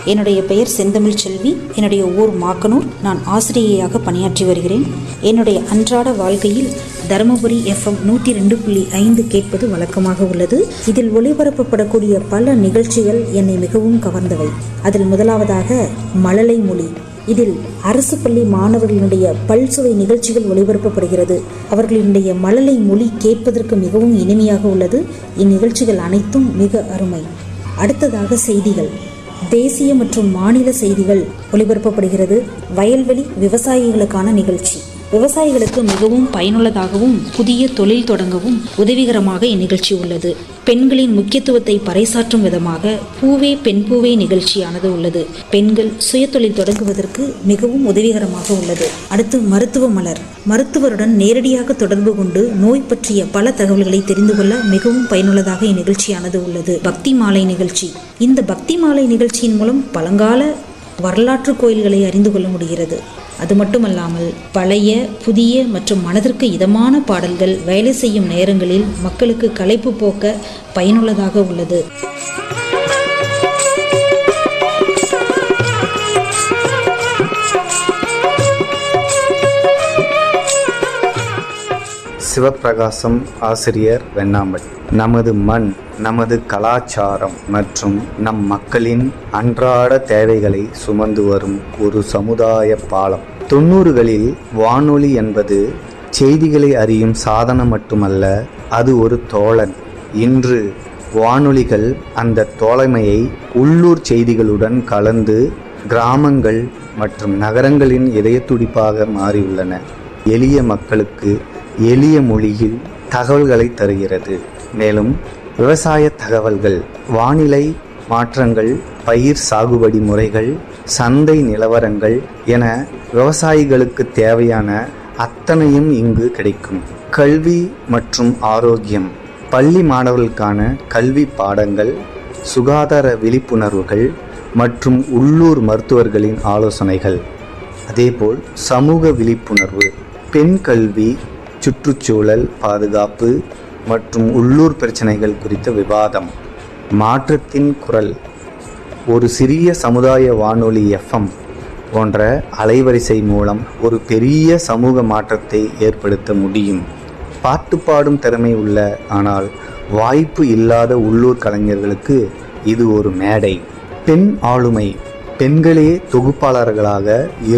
என்னுடைய பெயர் செந்தமிழ் செல்வி என்னுடைய ஊர் மாக்கனூர் நான் ஆசிரியையாக பணியாற்றி வருகிறேன் என்னுடைய அன்றாட வாழ்க்கையில் தருமபுரி எஃப்எம் நூற்றி ரெண்டு புள்ளி ஐந்து கேட்பது வழக்கமாக உள்ளது இதில் ஒளிபரப்பப்படக்கூடிய பல நிகழ்ச்சிகள் என்னை மிகவும் கவர்ந்தவை அதில் முதலாவதாக மழலை மொழி இதில் அரசு பள்ளி மாணவர்களுடைய பல்சுவை நிகழ்ச்சிகள் ஒளிபரப்பப்படுகிறது அவர்களினுடைய மழலை மொழி கேட்பதற்கு மிகவும் இனிமையாக உள்ளது இந்நிகழ்ச்சிகள் அனைத்தும் மிக அருமை அடுத்ததாக செய்திகள் தேசிய மற்றும் மாநில செய்திகள் ஒளிபரப்பப்படுகிறது வயல்வெளி விவசாயிகளுக்கான நிகழ்ச்சி விவசாயிகளுக்கு மிகவும் பயனுள்ளதாகவும் புதிய தொழில் தொடங்கவும் உதவிகரமாக இந்நிகழ்ச்சி உள்ளது பெண்களின் முக்கியத்துவத்தை பறைசாற்றும் விதமாக பூவே பெண் பூவே நிகழ்ச்சியானது உள்ளது பெண்கள் சுயதொழில் தொடங்குவதற்கு மிகவும் உதவிகரமாக உள்ளது அடுத்து மருத்துவ மலர் மருத்துவருடன் நேரடியாக தொடர்பு கொண்டு நோய் பற்றிய பல தகவல்களை தெரிந்து கொள்ள மிகவும் பயனுள்ளதாக இந்நிகழ்ச்சியானது உள்ளது பக்தி மாலை நிகழ்ச்சி இந்த பக்தி மாலை நிகழ்ச்சியின் மூலம் பழங்கால வரலாற்று கோயில்களை அறிந்து கொள்ள முடிகிறது அது மட்டுமல்லாமல் பழைய புதிய மற்றும் மனதிற்கு இதமான பாடல்கள் வேலை செய்யும் நேரங்களில் மக்களுக்கு களைப்பு போக்க பயனுள்ளதாக உள்ளது சிவப்பிரகாசம் ஆசிரியர் வெண்ணாம்பல் நமது மண் நமது கலாச்சாரம் மற்றும் நம் மக்களின் அன்றாட தேவைகளை சுமந்து வரும் ஒரு சமுதாய பாலம் தொண்ணூறுகளில் வானொலி என்பது செய்திகளை அறியும் சாதனம் மட்டுமல்ல அது ஒரு தோழன் இன்று வானொலிகள் அந்த தோழமையை உள்ளூர் செய்திகளுடன் கலந்து கிராமங்கள் மற்றும் நகரங்களின் இதயத்துடிப்பாக மாறியுள்ளன எளிய மக்களுக்கு எளிய மொழியில் தகவல்களை தருகிறது மேலும் விவசாய தகவல்கள் வானிலை மாற்றங்கள் பயிர் சாகுபடி முறைகள் சந்தை நிலவரங்கள் என விவசாயிகளுக்கு தேவையான அத்தனையும் இங்கு கிடைக்கும் கல்வி மற்றும் ஆரோக்கியம் பள்ளி மாணவர்களுக்கான கல்வி பாடங்கள் சுகாதார விழிப்புணர்வுகள் மற்றும் உள்ளூர் மருத்துவர்களின் ஆலோசனைகள் அதேபோல் சமூக விழிப்புணர்வு பெண் கல்வி சுற்றுச்சூழல் பாதுகாப்பு மற்றும் உள்ளூர் பிரச்சனைகள் குறித்த விவாதம் மாற்றத்தின் குரல் ஒரு சிறிய சமுதாய வானொலி எஃப்எம் போன்ற அலைவரிசை மூலம் ஒரு பெரிய சமூக மாற்றத்தை ஏற்படுத்த முடியும் பாட்டு பாடும் திறமை உள்ள ஆனால் வாய்ப்பு இல்லாத உள்ளூர் கலைஞர்களுக்கு இது ஒரு மேடை பெண் ஆளுமை பெண்களே தொகுப்பாளர்களாக